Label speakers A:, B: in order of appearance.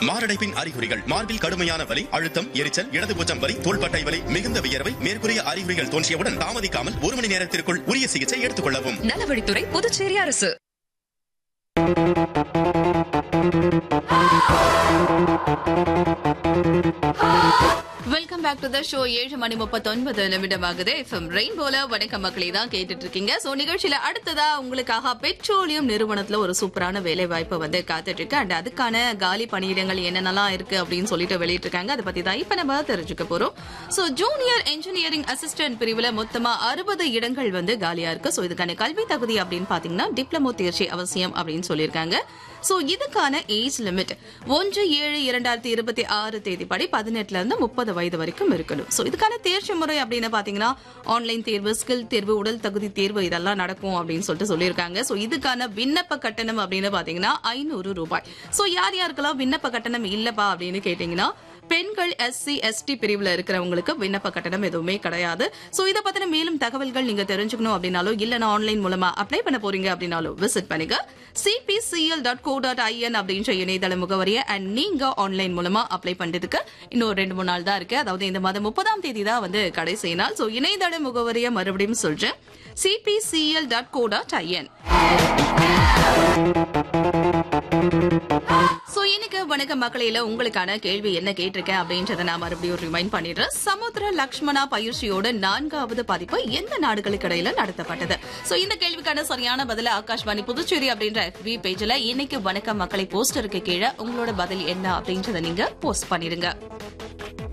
A: மாரடைப்பின் அறிகுறிகள் மார்பில் கடுமையான வலி அழுத்தம் எரிச்சல் இடது பூச்சம் வலி தோள்பட்டை வலி மிகுந்த வியர்வை மேற்கூறிய அறிகுறிகள் தோன்றியவுடன் தாமதிக்காமல் ஒரு மணி நேரத்திற்குள் உரிய சிகிச்சை எடுத்துக் கொள்ளவும்
B: நலவழித்துறை புதுச்சேரி அரசு
C: welcome back to the show ஏழு மணி முப்பத்தொன்பது நிமிடமாகுது எஃப்எம் ரெயின்போல வணக்கம் மக்களே தான் கேட்டுட்டு இருக்கீங்க சோ நிகழ்ச்சியில அடுத்ததா உங்களுக்காக பெட்ரோலியம் நிறுவனத்துல ஒரு சூப்பரான வேலை வாய்ப்பு வந்து காத்துட்டு இருக்கு அண்ட் அதுக்கான காலி பணியிடங்கள் என்னென்னலாம் இருக்கு அப்படின்னு சொல்லிட்டு வெளியிட்டு இருக்காங்க அதை பத்தி தான் இப்ப நம்ம தெரிஞ்சுக்க போறோம் சோ ஜூனியர் இன்ஜினியரிங் அசிஸ்டன்ட் பிரிவுல மொத்தமா அறுபது இடங்கள் வந்து காலியா இருக்கு சோ இதுக்கான கல்வி தகுதி அப்படின்னு பாத்தீங்கன்னா டிப்ளமோ தேர்ச்சி அவசியம் அப்படின்னு சொல்லியிருக்காங்க சோ இதுக்கான ஏஜ் லிமிட் ஒன்று ஏழு இரண்டாயிரத்தி இருபத்தி ஆறு தேதிப்படி பதினெட்டுல இருந்து முப்பது வயது வரைக்கும் இருக்கணும் சோ இதுக்கான தேர்ச்சி முறை அப்படின்னு பாத்தீங்கன்னா ஆன்லைன் தேர்வு ஸ்கில் தேர்வு உடல் தகுதி தேர்வு இதெல்லாம் நடக்கும் அப்படின்னு சொல்லிட்டு சொல்லியிருக்காங்க சோ இதுக்கான விண்ணப்ப கட்டணம் அப்படின்னு பாத்தீங்கன்னா ஐநூறு ரூபாய் சோ யார் யாருக்கெல்லாம் விண்ணப்ப கட்டணம் இல்லப்பா அப்படின்னு கேட்டீங்கன்னா பெண்கள் எஸ்சி எஸ்டி பிரிவுல இருக்கிறவங்களுக்கு விண்ணப்ப கட்டணம் எதுவுமே கிடையாது சோ இத பத்தின மேலும் தகவல்கள் நீங்க தெரிஞ்சுக்கணும் அப்படின்னாலும் இல்லனா ஆன்லைன் மூலமா அப்ளை பண்ண போறீங்க அப்படின்னாலும் விசிட் பண்ணுங்க CPCL dot co dot IN அப்படின்ற இணையதள முகவரியை அண்ட் நீங்க ஆன்லைன் மூலமா அப்ளை பண்றதுக்கு இன்னும் ரெண்டு மூணு நாள் தான் இருக்கு அதாவது இந்த மாதம் முப்பதாம் தேதி தான் வந்து கடைசி நாள் சோ இணையதள முகவரியை மறுபடியும் சொல்றேன் CPCL dot co dot IN so இன்னைக்கு வணக்க மக்களையில உங்களுக்கான கேள்வி என்ன கேட்டிருக்கேன் அப்படின்றத நான் மறுபடியும் ரிமைண்ட் பண்ணிடுறேன் சமுத்திர லக்ஷ்மணா பயிற்சியோட நான்காவது பதிப்பு எந்த நாடுகளுக்கு இடையில நடத்தப்பட்டது சோ இந்த கேள்விக்கான சரியான பதில ஆகாஷ்வாணி புதுச்சேரி அப்படின்ற FB பேஜ்ல இன்னைக்கு வணக்க மக்களை போஸ்டருக்கு கீழே உங்களோட பதில் என்ன அப்படின்றத நீங்க போஸ்ட் பண்ணிடுங்க